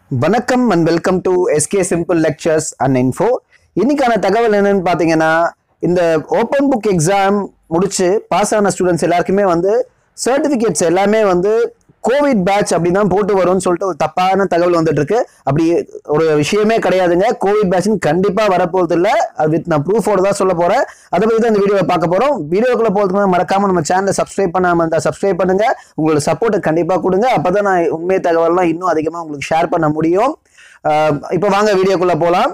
வணக்கம் and welcome to SK Simple Lectures and Info இன்னைக்கான தகவல் என்னன்னு பார்த்தீங்கன்னா இந்த ஓப்பன் புக் எக்ஸாம் முடிச்சு பாஸ் ஆன ஸ்டூடெண்ட்ஸ் எல்லாருக்குமே வந்து சர்டிஃபிகேட்ஸ் எல்லாமே வந்து கோவிட் பேட்ச் அப்படி தான் போட்டு வரும்னு சொல்லிட்டு ஒரு தப்பான தகவல் வந்துட்டு இருக்கு அப்படி ஒரு விஷயமே கிடையாதுங்க கோவிட் பேட்ச்னு கண்டிப்பா வரப்போறது இல்ல அது வித் நான் ப்ரூஃபோட தான் சொல்ல போறேன் அதை பத்தி தான் இந்த வீடியோவை பார்க்க போறோம் வீடியோக்குள்ள போறதுக்கு முன்னாடி மறக்காம நம்ம சேனலை சப்ஸ்கிரைப் பண்ணாம இருந்தா சப்ஸ்கிரைப் பண்ணுங்க உங்களோட சப்போர்ட் கண்டிப்பா கொடுங்க அப்பதான் நான் உண்மை தகவல்லாம் இன்னும் அதிகமா உங்களுக்கு ஷேர் பண்ண முடியும் அஹ் இப்போ வாங்க வீடியோக்குள்ள போலாம்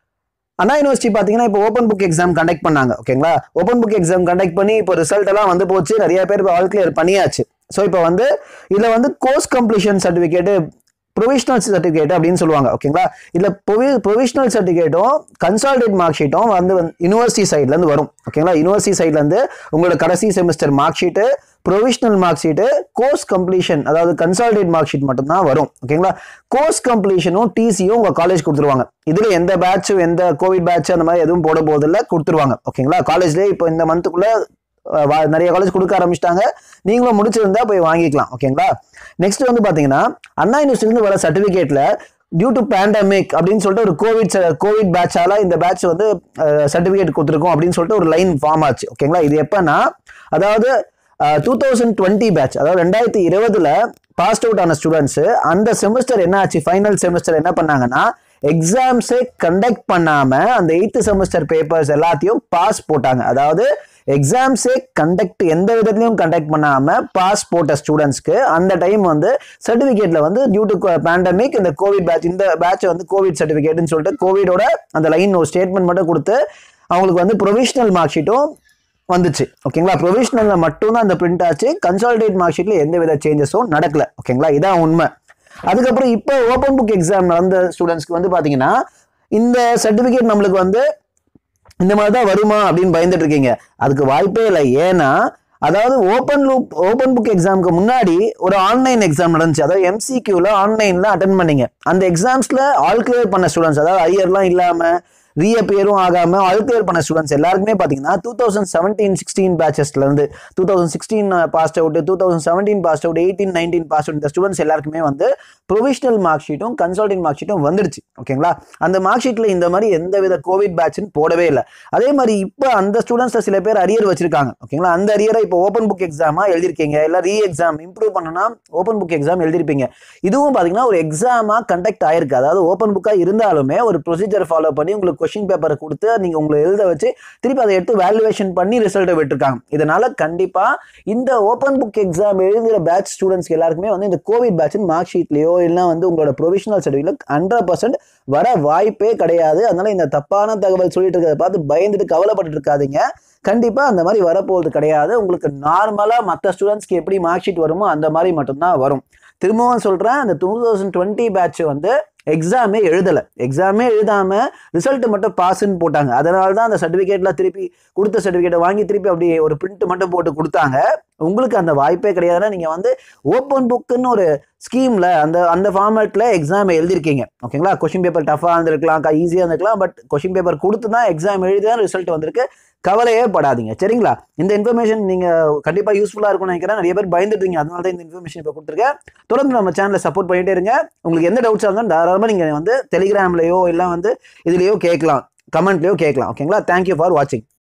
அண்ணா யூனிவர்சிட்டி பார்த்தீங்கன்னா இப்போ ஓப்பன் புக் எக்ஸாம் கண்டக்ட் பண்ணாங்க ஓகேங்களா ஓப்பன் புக் எக்ஸாம் கண்டக்ட் பண்ணி இப்போ ரிசல்ட் எல்லாம் வந்து போச்சு நிறைய பேர் இப்போ ஆல் கிளியர் பண்ணியாச்சு ஸோ இப்போ வந்து இதில் வந்து course completion certificate provisional certificate அப்படின்னு சொல்லுவாங்க ஓகேங்களா இதில் ப்ரொவி ப்ரொவிஷனல் சர்டிஃபிகேட்டும் கன்சால்டேட் மார்க் ஷீட்டும் வந்து யூனிவர்சிட்டி சைட்லேருந்து வரும் ஓகேங்களா யூனிவர்சிட்டி சைட்லேருந்து உங்களோட கடைசி semester mark sheet provisional mark sheet course completion அதாவது கன்சால்டேட் மார்க் ஷீட் மட்டும்தான் வரும் ஓகேங்களா கோர்ஸ் கம்ப்ளீஷனும் டிசியும் உங்கள் காலேஜ் கொடுத்துருவாங்க இதில் எந்த பேட்ச் எந்த கோவிட் பேட்ச் அந்த மாதிரி எதுவும் போட போதில்ல கொடுத்துருவாங்க ஓகேங்களா காலேஜ்லேயே இப்போ இந்த மந்த்துக்குள்ளே நிறைய காலேஜ் கொடுக்க ஆரம்பிச்சிட்டாங்க நீங்களும் முடிச்சிருந்தா போய் வாங்கிக்கலாம் ஓகேங்களா நெக்ஸ்ட் வந்து பார்த்தீங்கன்னா அண்ணா யூனிவர்சிட்டிலேருந்து வர சர்டிஃபிகேட்டில் டியூ டு பேண்டமிக் அப்படின்னு சொல்லிட்டு ஒரு கோவிட் கோவிட் பேட்சால இந்த பேட்ச் வந்து சர்டிஃபிகேட் கொடுத்துருக்கோம் அப்படின்னு சொல்லிட்டு ஒரு லைன் ஃபார்ம் ஆச்சு ஓகேங்களா இது எப்பன்னா அதாவது டூ தௌசண்ட் டுவெண்ட்டி பேட்ச் அதாவது ரெண்டாயிரத்தி இருபதுல பாஸ்ட் அவுட் ஆன ஸ்டூடெண்ட்ஸ் அந்த செமஸ்டர் என்ன ஆச்சு ஃபைனல் செமஸ்டர் என்ன பண்ணாங்கன்னா எக்ஸாம்ஸே கண்டக்ட் பண்ணாம அந்த எயித்து செமஸ்டர் பேப்பர்ஸ் எல்லாத்தையும் பாஸ் போட்டாங்க அதாவது எக்ஸாம்ஸே கண்டக்ட் எந்த விதத்துலையும் கண்டக்ட் பண்ணாம பாஸ் போட்ட ஸ்டூடெண்ட்ஸ்க்கு அந்த டைம் வந்து சர்டிஃபிகேட்ல வந்து டியூ டு பேண்டமிக் இந்த கோவிட் பேட்ச் இந்த பேட்ச் வந்து கோவிட் சர்டிஃபிகேட்னு சொல்லிட்டு கோவிடோட அந்த லைன் ஒரு ஸ்டேட்மெண்ட் மட்டும் கொடுத்து அவங்களுக்கு வந்து ப்ரொவிஷனல் மார்க் ஷீட்டும் வந்துச்சு ஓகேங்களா ப்ரொவிஷனல்ல மட்டும்தான் அந்த பிரிண்ட் ஆச்சு கன்சால்டேட் மார்க் ஷீட்ல எந்த வித சேஞ்சஸும் நடக்கல ஓகேங்களா இதான் உண்மை அதுக்கப்புறம் இப்போ ஓப்பன் புக் எக்ஸாம் நடந்த ஸ்டூடெண்ட்ஸ்க்கு வந்து பாத்தீங்கன்னா இந்த சர்டிபிகேட் நம்மளுக்கு வந்து இந்த மாதிரி தான் வருமா அப்படின்னு பயந்துட்டு இருக்கீங்க அதுக்கு வாய்ப்பே இல்லை ஏன்னா அதாவது ஓப்பன் லூப் ஓப்பன் புக் எக்ஸாமுக்கு முன்னாடி ஒரு ஆன்லைன் எக்ஸாம் நடந்துச்சு அதாவது எம்சிக்யூல ஆன்லைன்ல அட்டன் பண்ணீங்க அந்த எக்ஸாம்ஸ்ல ஆல் கிளியர் பண்ண ஸ்டூடெண்ட்ஸ் அதாவது அரியர்லாம் இல்லாம ரீஅப்பியரும் ஆகாம ஆல் கிளியர் பண்ண ஸ்டூடெண்ட்ஸ் எல்லாருக்குமே பார்த்தீங்கன்னா டூ தௌசண்ட் செவன்டீன் சிக்ஸ்டீன் பேச்சஸ்ல இருந்து two thousand sixteen passed out two thousand seventeen passed out eighteen nineteen passed out இந்த ஸ்டூடெண்ட்ஸ் எல்லாருக்குமே வந்து ப்ரொவிஷனல் மார்க் ஷீட்டும் கன்சல்டிங் மார்க் ஷீட்டும் வந்துடுச்சு ஓகேங்களா அந்த மார்க் ஷீட்ல இந்த மாதிரி எந்த வித கோவிட் பேட்ச்னு போடவே இல்லை அதே மாதிரி இப்போ அந்த ஸ்டூடெண்ட்ஸ்ல சில பேர் அரியர் வச்சிருக்காங்க ஓகேங்களா அந்த அரியரை இப்போ ஓப்பன் புக் எக்ஸாமா எழுதிருக்கீங்க இல்லை ரீ எக்ஸாம் இம்ப்ரூவ் பண்ணனா ஓப்பன் புக் எக்ஸாம் எழுதிருப்பீங்க இதுவும் பார்த்தீங்கன்னா ஒரு எக்ஸாமா கண்டக்ட் ஆயிருக்கு அதாவது ஓப்பன் புக்கா இருந்தாலுமே ஒரு ப்ரொசீஜர் ஃபாலோ பண்ணி உங்களுக்கு கொஸ்டின் பேப்பரை கொடுத்து நீங்க உங்களை எழுத வச்சு திருப்பி அதை எடுத்து வேல்யூவேஷன் பண்ணி ரிசல்ட்டை விட்டுருக்காங்க இதனால கண்டிப்பா இந்த ஓப்பன் புக் எக்ஸாம் எழுதுகிற பேட்ச் ஸ்டூடெண்ட்ஸ்க்கு எல்லாருக்குமே வந்து இந்த கோவிட் பேட்ச் மார்க் ஷீட்லயோ இல்லை வந்து உங்களோட ப்ரொவிஷனல் சர்டிஃபிகேட் ஹண்ட்ரட் பர்சன்ட் வர வாய்ப்பே கிடையாது அதனால இந்த தப்பான தகவல் சொல்லிட்டு இருக்கிறத பார்த்து பயந்துட்டு கவலைப்பட்டு இருக்காதீங்க கண்டிப்பா அந்த மாதிரி வரப்போகிறது கிடையாது உங்களுக்கு நார்மலா மற்ற ஸ்டூடெண்ட்ஸ்க்கு எப்படி மார்க் ஷீட் வருமோ அந்த மாதிரி மட்டும்தான் வரும் திரும்பவும் சொல்றேன் அந்த டூ தௌசண்ட் டுவெண்ட்டி பேட்ச் வந்து எக்ஸாமே எழுதலை எக்ஸாமே எழுதாம ரிசல்ட் மட்டும் பாஸ்ன்னு போட்டாங்க அதனால தான் அந்த சர்டிஃபிகேட்லாம் திருப்பி கொடுத்த சர்டிஃபிகேட்டை வாங்கி திருப்பி அப்படி ஒரு பிரிண்ட் மட்டும் போட்டு கொடுத்தாங்க உங்களுக்கு அந்த வாய்ப்பே கிடையாதுன்னா நீங்கள் வந்து ஓப்பன் புக்குன்னு ஒரு ஸ்கீமில் அந்த அந்த ஃபார்மேட்டில் எக்ஸாம் எழுதிருக்கீங்க ஓகேங்களா கொஷின் பேப்பர் டஃபாக இருந்திருக்கலாம் ஈஸியாக இருந்திருக்கலாம் பட் கொஷின் பேப்பர் கொடுத்து தான் எக்ஸாம் எழுதி தான் ரிசல்ட் வந்திருக்கு கவலையே படாதீங்க சரிங்களா இந்த இன்ஃபர்மேஷன் நீங்கள் கண்டிப்பாக யூஸ்ஃபுல்லாக இருக்கும்னு நினைக்கிறேன் நிறைய பேர் பயந்துட்டீங்க அதனால தான் இந்த இன்ஃபர்மேஷன் இப்போ கொடுத்துருக்கேன் தொடர்ந்து நம்ம சேனலை சப்போர்ட் பண்ணிட்டே இருங்க உங்களுக்கு எந்த டவுட்ஸாக இருந்தாலும் தாராளமாக நீங்கள் வந்து டெலிகிராம்லையோ இல்லை வந்து இதுலேயோ கேட்கலாம் கமெண்ட்லையோ கேட்கலாம் ஓகேங்களா தேங்க்யூ ஃபார் வாட்சிங்